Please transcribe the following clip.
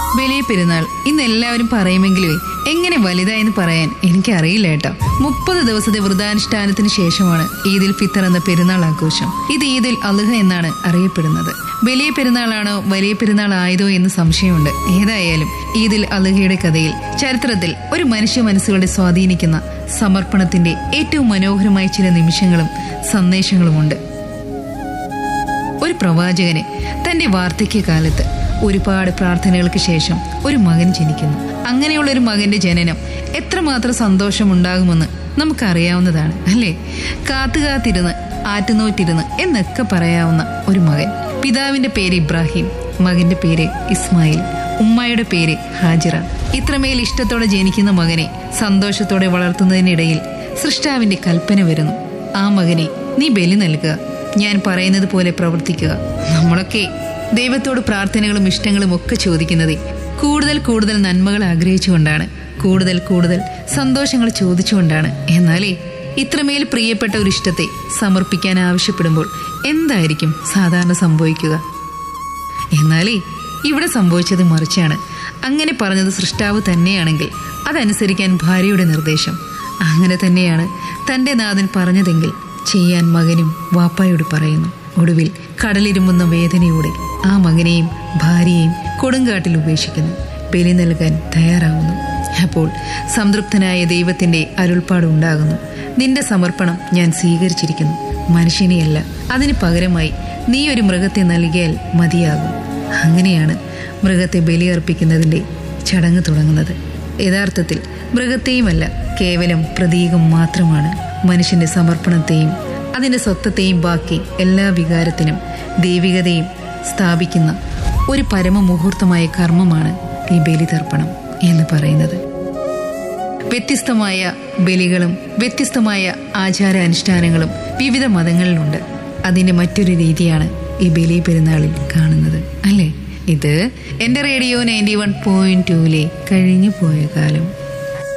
വലിയ പെരുന്നാൾ ഇന്ന് എല്ലാവരും പറയുമെങ്കിലും എങ്ങനെ വലുതായെന്ന് പറയാൻ എനിക്കറിയില്ല കേട്ടോ മുപ്പത് ദിവസത്തെ വ്രതാനുഷ്ഠാനത്തിന് ശേഷമാണ് ഈദുൽ ഫിത്തർ എന്ന പെരുന്നാൾ ആഘോഷം ഇത് ഈദുൽ അലുഹ എന്നാണ് അറിയപ്പെടുന്നത് വലിയ പെരുന്നാളാണോ വലിയ പെരുന്നാൾ ആയതോ എന്ന് സംശയമുണ്ട് ഏതായാലും ഈദുൽ അലുഹയുടെ കഥയിൽ ചരിത്രത്തിൽ ഒരു മനുഷ്യ മനസ്സുകളെ സ്വാധീനിക്കുന്ന സമർപ്പണത്തിന്റെ ഏറ്റവും മനോഹരമായ ചില നിമിഷങ്ങളും സന്ദേശങ്ങളുമുണ്ട് ഒരു പ്രവാചകന് തന്റെ വാർദ്ധക്യകാലത്ത് ഒരുപാട് പ്രാർത്ഥനകൾക്ക് ശേഷം ഒരു മകൻ ജനിക്കുന്നു അങ്ങനെയുള്ള ഒരു മകന്റെ ജനനം എത്രമാത്രം സന്തോഷമുണ്ടാകുമെന്ന് നമുക്കറിയാവുന്നതാണ് അല്ലേ കാത്തു കാത്തിരുന്ന് ആറ്റുനോറ്റിരുന്ന് എന്നൊക്കെ പറയാവുന്ന ഒരു മകൻ പിതാവിന്റെ പേര് ഇബ്രാഹിം മകന്റെ പേര് ഇസ്മായിൽ ഉമ്മയുടെ പേര് ഹാജിറ ഇത്രമേൽ ഇഷ്ടത്തോടെ ജനിക്കുന്ന മകനെ സന്തോഷത്തോടെ വളർത്തുന്നതിനിടയിൽ സൃഷ്ടാവിന്റെ കൽപ്പന വരുന്നു ആ മകനെ നീ ബലി നൽകുക ഞാൻ പറയുന്നത് പോലെ പ്രവർത്തിക്കുക നമ്മളൊക്കെ ദൈവത്തോട് പ്രാർത്ഥനകളും ഇഷ്ടങ്ങളും ഒക്കെ ചോദിക്കുന്നത് കൂടുതൽ കൂടുതൽ നന്മകൾ ആഗ്രഹിച്ചുകൊണ്ടാണ് കൂടുതൽ കൂടുതൽ സന്തോഷങ്ങൾ ചോദിച്ചുകൊണ്ടാണ് എന്നാലേ ഇത്രമേൽ പ്രിയപ്പെട്ട ഒരു ഇഷ്ടത്തെ സമർപ്പിക്കാൻ ആവശ്യപ്പെടുമ്പോൾ എന്തായിരിക്കും സാധാരണ സംഭവിക്കുക എന്നാലേ ഇവിടെ സംഭവിച്ചത് മറിച്ചാണ് അങ്ങനെ പറഞ്ഞത് സൃഷ്ടാവ് തന്നെയാണെങ്കിൽ അതനുസരിക്കാൻ ഭാര്യയുടെ നിർദ്ദേശം അങ്ങനെ തന്നെയാണ് തന്റെ നാഥൻ പറഞ്ഞതെങ്കിൽ ചെയ്യാൻ മകനും വാപ്പായോട് പറയുന്നു ഒടുവിൽ കടലിരുമുന്ന വേദനയോടെ ആ മകനെയും ഭാര്യയെയും കൊടുങ്കാട്ടിൽ ഉപേക്ഷിക്കുന്നു ബലി നൽകാൻ തയ്യാറാവുന്നു അപ്പോൾ സംതൃപ്തനായ ദൈവത്തിന്റെ അരുൾപ്പാടുണ്ടാകുന്നു നിന്റെ സമർപ്പണം ഞാൻ സ്വീകരിച്ചിരിക്കുന്നു മനുഷ്യനെയല്ല അതിന് പകരമായി നീ ഒരു മൃഗത്തെ നൽകിയാൽ മതിയാകും അങ്ങനെയാണ് മൃഗത്തെ ബലിയർപ്പിക്കുന്നതിന്റെ ചടങ്ങ് തുടങ്ങുന്നത് യഥാർത്ഥത്തിൽ മൃഗത്തെയുമല്ല കേവലം പ്രതീകം മാത്രമാണ് മനുഷ്യന്റെ സമർപ്പണത്തെയും അതിന്റെ സ്വത്വത്തെയും ബാക്കി എല്ലാ വികാരത്തിനും ദൈവികതയും സ്ഥാപിക്കുന്ന ഒരു പരമമുഹൂർത്തമായ കർമ്മമാണ് ഈ ബലിതർപ്പണം എന്ന് പറയുന്നത് വ്യത്യസ്തമായ ബലികളും വ്യത്യസ്തമായ ആചാര അനുഷ്ഠാനങ്ങളും വിവിധ മതങ്ങളിലുണ്ട് അതിന്റെ മറ്റൊരു രീതിയാണ് ഈ ബലി പെരുന്നാളിൽ കാണുന്നത് അല്ലേ ഇത് എന്റെ റേഡിയോ നയൻറ്റി വൺ പോയിന്റ് ടൂലെ കഴിഞ്ഞു പോയ കാലം